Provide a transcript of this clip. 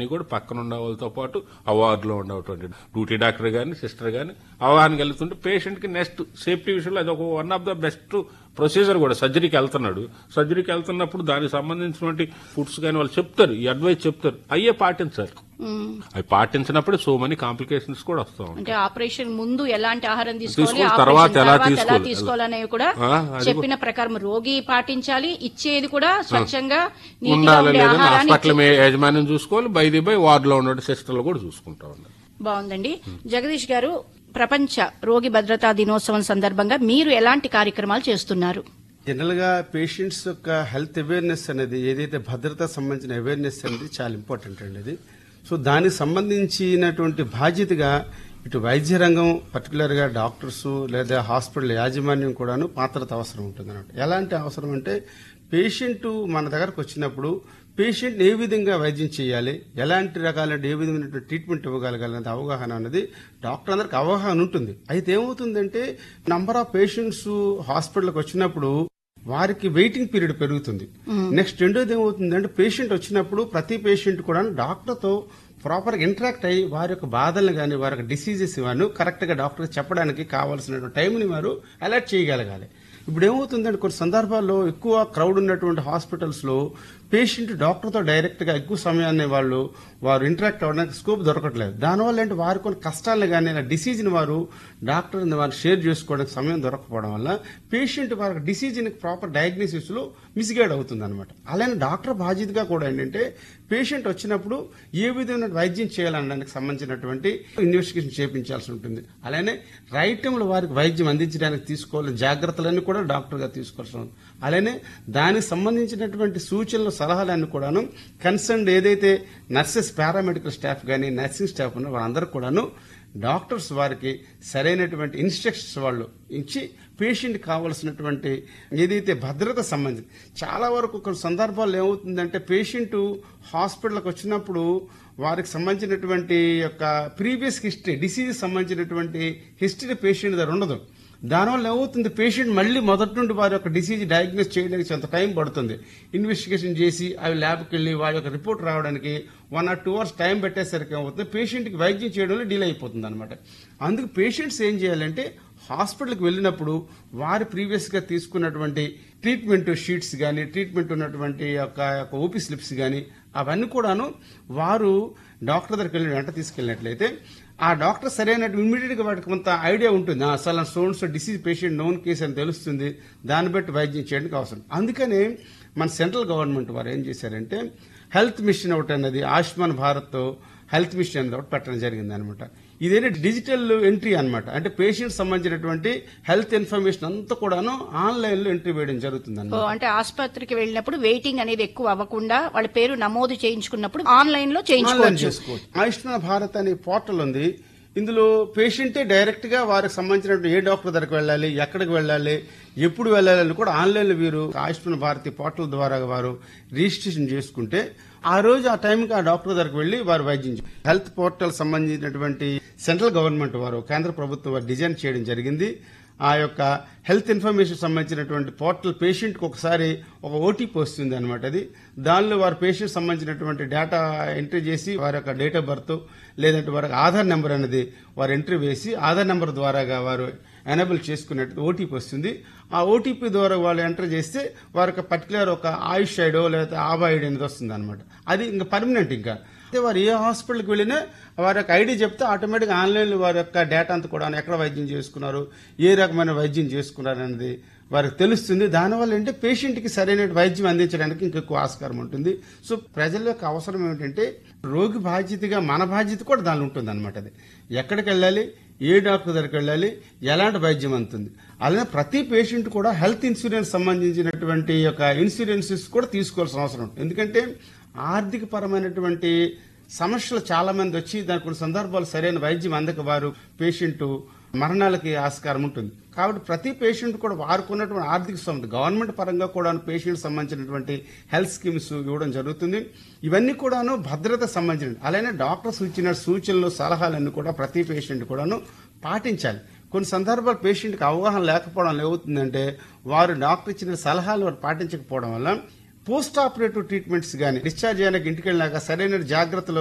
అన్ని కూడా పక్కన ఉన్న వాళ్ళతో పాటు ఆ వార్డులో ఉండేటువంటి డ్యూటీ డాక్టర్ గాని సిస్టర్ గాని అవగాహన కలుగుతుంటే పేషెంట్ కి నెక్స్ట్ సేఫ్టీ విషయంలో అది ఒక one of the best procedure కూడా సర్జరీకి వెళ్తున్నాడు సర్జరీకి వెళ్తున్నప్పుడు దానికి సంబంధించినటువంటి ఫుడ్స్ కానీ వాళ్ళు చెప్తారు ఈ అడ్వైస్ చెప్తారు అయ్యే పాటించాలి అవి పాటించినప్పుడు సో మనీ కాంప్లికేషన్స్ కూడా వస్తూ ఉంటాయి అంటే ఆపరేషన్ ముందు ఎలాంటి ఆహారం తీసుకోవాలి తీసుకోవాలి, ఆపరేషన్ తర్వాత ఎలా తర్వాత ఎలా తీసుకోవాలి. తీసుకోవాలనేవి కూడా ఆ, అది చెప్పిన ప్రకారం రోగి పాటించాలి ఇచ్చేది కూడా స్వచ్ఛంగా నీటిగా ఉండాలి ఉండే లేదని ఆహారాన్ని హాస్పిటల్ మే- యాజమాన్యం చూసుకోవాలి బై ది బై వార్డులో ఉన్న సిస్టర్లు కూడా చూసుకుంటా ఉన్నారు బాగుందండి జగదీష్ గారు ప్రపంచ రోగి భద్రతా దినోత్సవం సందర్భంగా మీరు ఎలాంటి కార్యక్రమాలు చేస్తున్నారు జనరల్ గా పేషెంట్స్ యొక్క హెల్త్ అవేర్నెస్ అనేది ఏదైతే భద్రత సంబంధించిన అవేర్నెస్ అనేది చాలా ఇంపార్టెంట్ అండి అది సో దానికి సంబంధించినటువంటి బాధ్యతగా ఇటు వైద్య రంగం పర్టికులర్ గా డాక్టర్స్ లేదా హాస్పిటల్ యాజమాన్యం కూడాను పాత్రత అవసరం ఉంటుంది అన్నమాట ఎలాంటి అవసరం అంటే పేషెంట్ మన దగ్గరకు వచ్చినప్పుడు పేషెంట్ ఏ విధంగా వైద్యం చేయాలి ఎలాంటి రకాల ఏ విధమైన ట్రీట్మెంట్ ఇవ్వగలగాలనేది అవగాహన అనేది డాక్టర్ అందరికి అవగాహన ఉంటుంది అయితే ఏమవుతుందంటే నంబర్ ఆఫ్ పేషెంట్స్ హాస్పిటల్కి వచ్చినప్పుడు వారికి వెయిటింగ్ పీరియడ్ పెరుగుతుంది నెక్స్ట్ రెండోది ఏమవుతుందంటే పేషెంట్ వచ్చినప్పుడు ప్రతి పేషెంట్ కూడా డాక్టర్ తో ప్రాపర్ గా ఇంటరాక్ట్ అయ్యి వారి యొక్క బాధలను కానీ వారి యొక్క డిసీజెస్ ఇవన్నీ కరెక్ట్ గా డాక్టర్ చెప్పడానికి కావాల్సిన టైంని వారు అలర్ట్ చేయగలగాలి ఇప్పుడు ఏమవుతుందంటే కొన్ని సందర్భాల్లో ఎక్కువ క్రౌడ్ ఉన్నటువంటి హాస్పిటల్స్ లో పేషెంట్ డాక్టర్ తో డైరెక్ట్ గా ఎక్కువ సమయాన్ని వాళ్ళు వారు ఇంటరాక్ట్ అవ్వడానికి స్కోప్ దొరకట్లేదు దానివల్ల ఏంటి వారి కొన్ని కష్టాలను కానీ డిసీజ్ ని వారు డాక్టర్ వారు షేర్ చేసుకోవడానికి సమయం దొరకపోవడం వల్ల పేషెంట్ వారి డిసీజ్ ని ప్రాపర్ డయాగ్నోసిస్ లో మిస్గైడ్ అవుతుంది అనమాట అలానే డాక్టర్ బాధ్యతగా కూడా ఏంటంటే పేషెంట్ వచ్చినప్పుడు ఏ విధమైన వైద్యం చేయాలనడానికి సంబంధించినటువంటి ఇన్వెస్టిగేషన్ చేపించాల్సి ఉంటుంది అలానే రైట్ టైంలో వారికి వైద్యం అందించడానికి తీసుకోవాల్సిన జాగ్రత్తలన్నీ కూడా డాక్టర్ గా తీసుకోవాల్సి ఉంటుంది అలానే దానికి సంబంధించినటువంటి సూచనలు సలహాలన్నీ కూడాను కన్సర్న్ ఏదైతే నర్సెస్ పారామెడికల్ స్టాఫ్ కానీ నర్సింగ్ స్టాఫ్ ఉన్నారో వాళ్ళందరూ కూడాను డాక్టర్స్ వారికి సరైనటువంటి ఇన్స్ట్రక్షన్స్ వాళ్ళు ఇచ్చి పేషెంట్ కావాల్సినటువంటి ఏదైతే భద్రత సంబంధించి చాలా వరకు కొన్ని సందర్భాల్లో ఏమవుతుందంటే పేషెంట్ హాస్పిటల్కి వచ్చినప్పుడు వారికి సంబంధించినటువంటి యొక్క ప్రీవియస్ హిస్టరీ డిసీజ్ సంబంధించినటువంటి హిస్టరీ పేషెంట్ దగ్గర ఉండదు దానివల్ల ఏమవుతుంది పేషెంట్ మళ్ళీ మొదటి నుండి వారి యొక్క డిసీజ్ డయాగ్నోస్ చేయడానికి కొంత టైం పడుతుంది ఇన్వెస్టిగేషన్ చేసి అవి ల్యాబ్కి వెళ్ళి వారి యొక్క రిపోర్ట్ రావడానికి one or two hours time పెట్టేసరికి ఏమవుతుంది పేషెంట్కి వైద్యం చేయడంలో డిలే అయిపోతుంది అనమాట అందుకు పేషెంట్స్ ఏం చేయాలంటే హాస్పిటల్కి వెళ్ళినప్పుడు వారి ప్రీవియస్ గా తీసుకున్నటువంటి ట్రీట్మెంట్ షీట్స్ కానీ ట్రీట్మెంట్ ఉన్నటువంటి యొక్క యొక్క ఓపీ స్లిప్స్ కానీ అవన్నీ కూడాను వారు డాక్టర్ దగ్గరికి వెళ్ళి వెంట తీసుకెళ్ళినట్లయితే ఆ డాక్టర్ సరైన ఇమీడియట్ గా వాటికి కొంత ఐడియా ఉంటుంది ఆ, అసలు సోన్స్ డిసీజ్ పేషెంట్ నోన్ కేసు అని తెలుస్తుంది దాన్ని బట్టి వైద్యం చేయడానికి అవసరం అందుకనే మన సెంట్రల్ గవర్నమెంట్ వారు ఏం చేశారంటే హెల్త్ మిషన్ ఒకటి అన్నది ఆయుష్మాన్ భారత్ హెల్త్ మిషన్ అనేది ఒకటి పెట్టడం జరిగింది అనమాట ఇదేంటి డిజిటల్ ఎంట్రీ అన్నమాట అంటే పేషెంట్ సంబంధించినటువంటి హెల్త్ ఇన్ఫర్మేషన్ అంతా కూడాను ఆన్లైన్ లో ఎంట్రీ వేయడం జరుగుతుంది ఓ, అంటే ఆసుపత్రికి వెళ్ళినప్పుడు వెయిటింగ్ అనేది ఎక్కువ అవ్వకుండా వాళ్ళ పేరు నమోదు చేయించుకున్నప్పుడు ఆన్లైన్ లో ఆన్లైన్ చేయించుకోవచ్చు చేసుకోవచ్చు ఆయుష్మాన్ భారత్ అనే పోర్టల్ ఉంది ఇందులో పేషెంటే డైరెక్ట్ గా వారికి సంబంధించినటువంటి ఏ డాక్టర్ దగ్గరికి వెళ్ళాలి ఎక్కడికి వెళ్ళాలి ఎప్పుడు వెళ్ళాలని కూడా ఆన్లైన్ లో వీరు ఆయుష్మాన్ భారతి పోర్టల్ ద్వారా వారు రిజిస్ట్రేషన్ చేసుకుంటే ఆ రోజు ఆ టైంకి ఆ డాక్టర్ దగ్గరికి వెళ్లి వారు వైద్యం చే- హెల్త్ పోర్టల్ సంబంధించినటువంటి సెంట్రల్ గవర్నమెంట్ వారు కేంద్ర ప్రభుత్వం వారు డిజైన్ చేయడం జరిగింది ఆ యొక్క హెల్త్ ఇన్ఫర్మేషన్ సంబంధించినటువంటి పోర్టల్ పేషెంట్ కి ఒకసారి ఒక ఓటీపీ వస్తుంది అనమాట అది దానిలో వారి పేషెంట్ సంబంధించినటువంటి డేటా ఎంట్రీ చేసి వారి యొక్క డేట్ ఆఫ్ బర్త్ లేదంటే వారి యొక్క ఆధార్ నెంబర్ అనేది వారు ఎంట్రీ వేసి ఆధార్ నెంబర్ ద్వారాగా వారు ఎనేబుల్ చేసుకున్నట్టు ఓటీపీ వస్తుంది ఆ ఓటీపీ ద్వారా వాళ్ళు ఎంటర్ చేస్తే వారి యొక్క పర్టికులర్ ఒక ఆయుష్ ఐడో లేదా ఆబా ఐడి అనేది వస్తుంది అనమాట అది ఇంకా పర్మనెంట్ ఇంకా అయితే వారు ఏ హాస్పిటల్కి వెళ్ళినా వారి యొక్క ఐడి చెప్తే ఆటోమేటిక్గా ఆన్లైన్లో వారి యొక్క డేటా అంతా కూడా ఎక్కడ వైద్యం చేసుకున్నారు ఏ రకమైన వైద్యం చేసుకున్నారు అనేది వారికి తెలుస్తుంది దానివల్ల ఏంటంటే పేషెంట్కి సరైన వైద్యం అందించడానికి ఇంకెక్కువ ఆస్కారం ఉంటుంది సో ప్రజల యొక్క అవసరం ఏమిటంటే రోగి బాధ్యతగా మన బాధ్యత కూడా దానిలో ఉంటుంది అనమాట అది ఎక్కడికి వెళ్ళాలి ఏ డాక్టర్ దగ్గరికి వెళ్ళాలి ఎలాంటి వైద్యం అందుతుంది అలానే ప్రతి పేషెంట్ కూడా హెల్త్ ఇన్సూరెన్స్ సంబంధించినటువంటి యొక్క ఇన్సూరెన్సెస్ కూడా తీసుకోవాల్సిన అవసరం ఉంటుంది ఎందుకంటే ఆర్థిక పరమైనటువంటి సమస్యలు చాలా మంది వచ్చి దాని కొన్ని సందర్భాలు సరైన వైద్యం అందక వారు పేషెంట్ మరణాలకి ఆస్కారం ఉంటుంది కాబట్టి ప్రతి పేషెంట్ కూడా వారుకున్నటువంటి ఆర్థిక సమస్య గవర్నమెంట్ పరంగా కూడా పేషెంట్ సంబంధించినటువంటి హెల్త్ స్కీమ్స్ ఇవ్వడం జరుగుతుంది ఇవన్నీ కూడాను భద్రత సంబంధించిన అలానే డాక్టర్స్ ఇచ్చిన సూచనలు సలహాలన్నీ కూడా ప్రతి పేషెంట్ కూడాను పాటించాలి కొన్ని సందర్భాలు పేషెంట్కి అవగాహన లేకపోవడం ఏమవుతుందంటే వారు డాక్టర్ ఇచ్చిన సలహాలు వారు పాటించకపోవడం వల్ల పోస్ట్ ఆపరేటివ్ ట్రీట్మెంట్స్ కానీ డిశ్చార్జ్ చేయడానికి ఇంటికి వెళ్ళినాక సరైన జాగ్రత్తలు